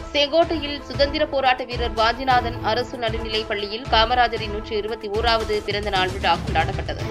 செங்கோட்டையில் சுதந்திர போராட்ட வீரர் வாஞ்சிநாதன் அரசு நடுநிலைப் பள்ளியில் காமராஜரின் நூற்றி இருபத்தி ஓராவது பிறந்த நாள் விழா கொண்டாடப்பட்டது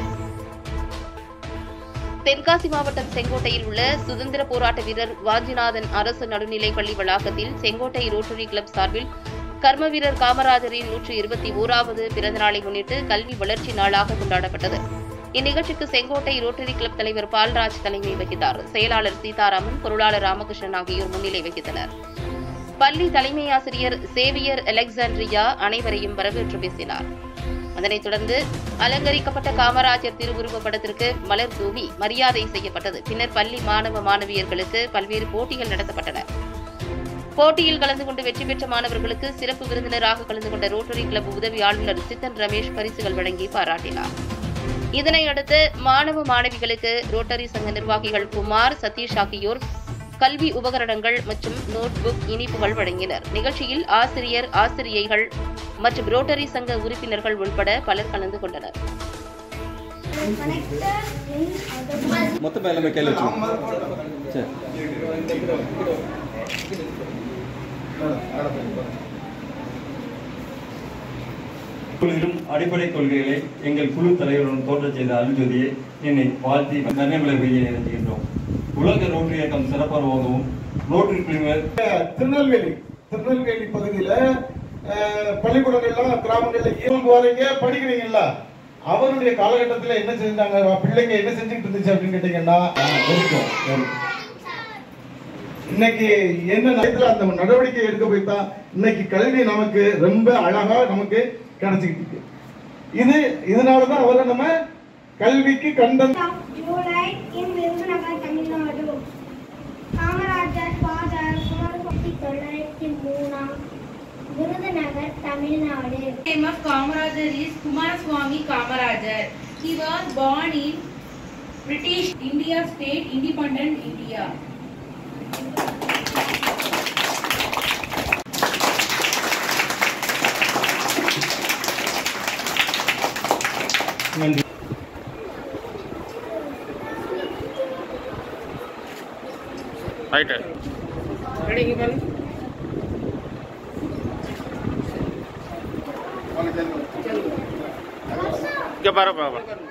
தென்காசி மாவட்டம் செங்கோட்டையில் உள்ள சுதந்திர போராட்ட வீரர் வாஞ்சிநாதன் அரசு நடுநிலைப் பள்ளி வளாகத்தில் செங்கோட்டை ரோட்டரி கிளப் சார்பில் கர்ம வீரர் காமராஜரின் நூற்றி இருபத்தி ஓராவது பிறந்த நாளை முன்னிட்டு கல்வி வளர்ச்சி நாளாக கொண்டாடப்பட்டது இந்நிகழ்ச்சிக்கு செங்கோட்டை ரோட்டரி கிளப் தலைவர் பால்ராஜ் தலைமை வகித்தார் செயலாளர் சீதாராமன் பொருளாளர் ராமகிருஷ்ணன் ஆகியோர் முன்னிலை வகித்தனர் பள்ளி தலைமை ஆசிரியர் சேவியர் அலெக்சாண்ட்ரியா அனைவரையும் வரவேற்று பேசினார் அதனைத் தொடர்ந்து அலங்கரிக்கப்பட்ட காமராஜர் திருவுருவப் படத்திற்கு மலர் தூவி மரியாதை செய்யப்பட்டது பின்னர் பள்ளி மாணவ மாணவியர்களுக்கு பல்வேறு போட்டிகள் நடத்தப்பட்டன போட்டியில் கலந்து கொண்டு வெற்றி பெற்ற மாணவர்களுக்கு சிறப்பு விருந்தினராக கலந்து கொண்ட ரோட்டரி கிளப் உதவி ஆளுநர் சித்தன் ரமேஷ் பரிசுகள் வழங்கி பாராட்டினார் இதனையடுத்து மாணவ மாணவிகளுக்கு ரோட்டரி சங்க நிர்வாகிகள் குமார் சதீஷ் ஆகியோர் கல்வி உபகரணங்கள் மற்றும் நோட்புக் இனிப்புகள் வழங்கினர் நிகழ்ச்சியில் ஆசிரியர் ஆசிரியைகள் மற்றும் ரோட்டரி சங்க உறுப்பினர்கள் உட்பட பலர் கலந்து கொண்டனர் மொத்தமாக எல்லாமே கையில் வச்சுக்கோங்க சரி குழுவிலும் அடிப்படை கொள்கைகளை எங்கள் குழு தலைவருடன் தோற்றச் செய்த அருள்ஜோதியை என்னை வாழ்த்தி நன்மைகளை வெளியே நினைக்கின்றோம் உலக ரோட்டரி இயக்கம் சிறப்பாகவும் ரோட்டரி குழுவினர் திருநெல்வேலி திருநெல்வேலி பகுதியில அஹ், பள்ளிக்கூடங்கள்லாம் கிராமங்கள்ல இயல்பு வரீங்க படிக்கிறீங்கல்ல அவருடைய காலகட்டத்துல என்ன செஞ்சாங்க பிள்ளைங்க என்ன செஞ்சுட்டு இருந்துச்சு அப்படின்னு கேட்டீங்கன்னா ஆஹ், வெறுக்கும், வெறுக்கும். இன்னைக்கு என்ன நேரத்துல அந்த நடவடிக்கை எடுக்க போய் தான் இன்னைக்கு கல்வி நமக்கு ரொம்ப அழகா நமக்கு கிடைச்சிக்கிட்டு இருக்கு இது இதனாலதான் அவரை நம்ம கல்விக்கு கண்டம் July in Virudhunagar Tamil Nadu Kamarajar father ஆயிரத்தி தொள்ளாயிரத்தி மூணாம் Virudhunagar Tamil Nadu name of Kamarajar is Kumaraswamy Kamarajar. He was born in British India state, independent India. நன்றி ரைட்டு இங்கே பாரு பாரு